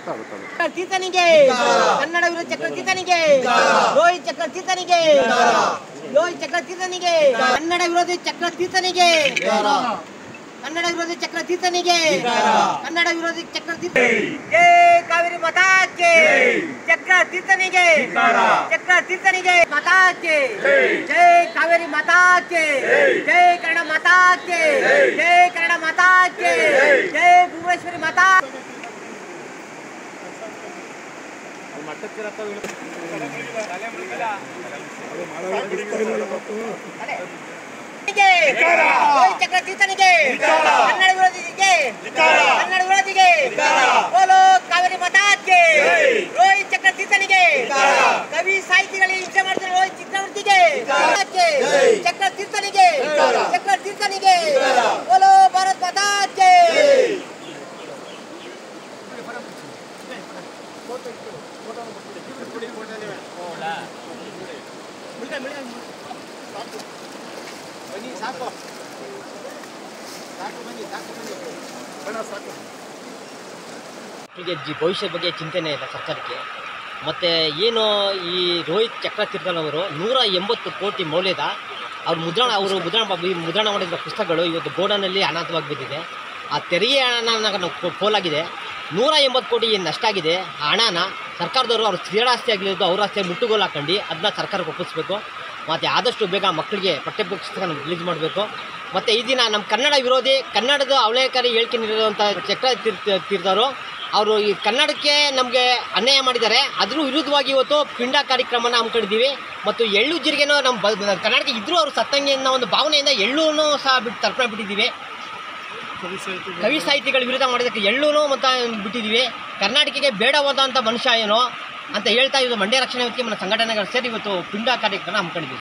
ತೀತನಿಗೆ ಕನ್ನಡ ವಿರೋಧಿ ಚಕ್ರತೀತನಿಗೆ ರೋಹಿತ್ ಚಕ್ರತೀತನಿಗೆ ರೋಹಿತ್ ಚಕ್ರತೀತನಿಗೆ ಕನ್ನಡ ವಿರೋಧಿ ಚಕ್ರತೀತನಿಗೆ ಕನ್ನಡ ವಿರೋಧಿ ಚಕ್ರತೀತನಿಗೆ ಕನ್ನಡ ವಿರೋಧಿ ಚಕ್ರತೀತ ಜೈ ಕಾವೇರಿ ಮತಾಕ್ಕೆ ಚಕ್ರತೀತನಿಗೆ ಚಕ್ರತೀತನಿಗೆ ಮತಾಕ್ಕೆ ಜೈ ಕಾವೇರಿ ಮತಾಕ್ಕೆ ಜೈ ಕನ್ನಡ ಮತಾಕ್ಕೆ ಜೈ ಕನ್ನಡ ಮತಾಕ್ಕೆ ಜೈ ಭುವನೇಶ್ವರಿ ಮತಾ ಚಕ್ರತೀತನಿಗೆ ಕನ್ನಡ ವಿರೋಧಿಗೆ ಕನ್ನಡ ವಿರೋಧಿಗೆ ಬೋಲೋ ಕಾವೇರಿ ಮತಾಕ್ಕೆ ರೋಹಿತ್ ಚಕ್ರತೀತನಿಗೆ ಕವಿ ಸಾಹಿತಿಗಳಿಗೆ ಹಿಂಸೆ ಮಾಡ್ತಾರೆ ರೋಹಿತ್ ಚಕ್ರವರ್ತಿಗೆ ಮತಾಕ್ಕೆ. ಚಕ್ರತೀರ್ಥನಿಗೆ ಚಕ್ರತೀರ್ಥನಿಗೆ ಬೋಲೋ ಭಾರತ್ ಮತಾಕ್ಕೆ ಮಕ್ಕಳಿಗೆ ಜಿ ಭವಿಷ್ಯದ ಬಗ್ಗೆ ಚಿಂತನೆ ಇಲ್ಲ ಸರ್ಕಾರಕ್ಕೆ ಮತ್ತು ಏನು ಈ ರೋಹಿತ್ ಚಕ್ರತೀರ್ಥನವರು ನೂರ ಎಂಬತ್ತು ಕೋಟಿ ಮೌಲ್ಯದ ಅವ್ರ ಮುದ್ರಣ ಅವರು ಮುದ್ರಣ ಈ ಮುದ್ರಣ ಮಾಡಿದ ಪುಸ್ತಕಗಳು ಇವತ್ತು ಗೋಡನಲ್ಲಿ ಅನಾಥವಾಗಿ ಬಿದ್ದಿದೆ ಆ ತೆರಿಗೆ ಹಣ ಪೋಲಾಗಿದೆ ನೂರ ಎಂಬತ್ತು ಕೋಟಿ ಏನು ನಷ್ಟ ಆಗಿದೆ ಆ ಹಣನ ಸರ್ಕಾರದವರು ಅವ್ರ ಸ್ಥಿರಾಸ್ತಿ ಆಗಿರೋದು ಅವ್ರ ಆಸ್ತಿ ಮುಟ್ಟುಗೋಲು ಹಾಕೊಂಡು ಅದನ್ನ ಸರ್ಕಾರಕ್ಕೆ ಒಪ್ಪಿಸ್ಬೇಕು ಮತ್ತು ಆದಷ್ಟು ಬೇಗ ಮಕ್ಕಳಿಗೆ ಪಠ್ಯಪುಸ್ತಕನ ರಿಲೀಸ್ ಮಾಡಬೇಕು ಮತ್ತು ಈ ದಿನ ನಮ್ಮ ಕನ್ನಡ ವಿರೋಧಿ ಕನ್ನಡದ ಅವಳೇಕರಿ ಹೇಳಿಕೆ ನೀಡಿರುವಂಥ ಚಕ್ರ ತೀರ್ಥ ತೀರ್ಥರು ಅವರು ಈ ಕನ್ನಡಕ್ಕೆ ನಮಗೆ ಅನ್ಯಾಯ ಮಾಡಿದ್ದಾರೆ ಅದ್ರ ವಿರುದ್ಧವಾಗಿ ಇವತ್ತು ಪಿಂಡ ಕಾರ್ಯಕ್ರಮನ ಹಮ್ಮಿಕೊಂಡಿದ್ದೀವಿ ಮತ್ತು ಎಳ್ಳು ಜೀರಿಗೆನೂ ನಮ್ಮ ಬ ಕನ್ನಡಕ್ಕೆ ಇದ್ದರೂ ಅವರು ಸತ್ತಂಗೆ ಅನ್ನೋ ಒಂದು ಭಾವನೆಯಿಂದ ಎಳ್ಳೂ ಸಹ ಬಿಟ್ಟು ತರ್ಪಣೆ ಬಿಟ್ಟಿದ್ದೀವಿ ಕವಿ ಸಾಹಿತಿಗಳ ವಿರುದ್ಧ ಮಾಡಿದ್ದಕ್ಕೆ ಎಳ್ಳೂ ಮತ್ತು ಬಿಟ್ಟಿದ್ದೀವಿ ಕರ್ನಾಟಕಕ್ಕೆ ಬೇಡವಾದಂಥ ಮನುಷ್ಯ ಏನೋ ಅಂತ ಹೇಳ್ತಾ ಇದು ಮಂಡ್ಯ ರಕ್ಷಣಾ ವೇದಿಕೆ మన ಸಂಘಟನೆಗಳು ಸೇರಿ ಇವತ್ತು ಪಿಂಡ ಕಾರ್ಯಕ್ರಮ ಹಮ್ಮಿಕೊಂಡಿದ್ದೀವಿ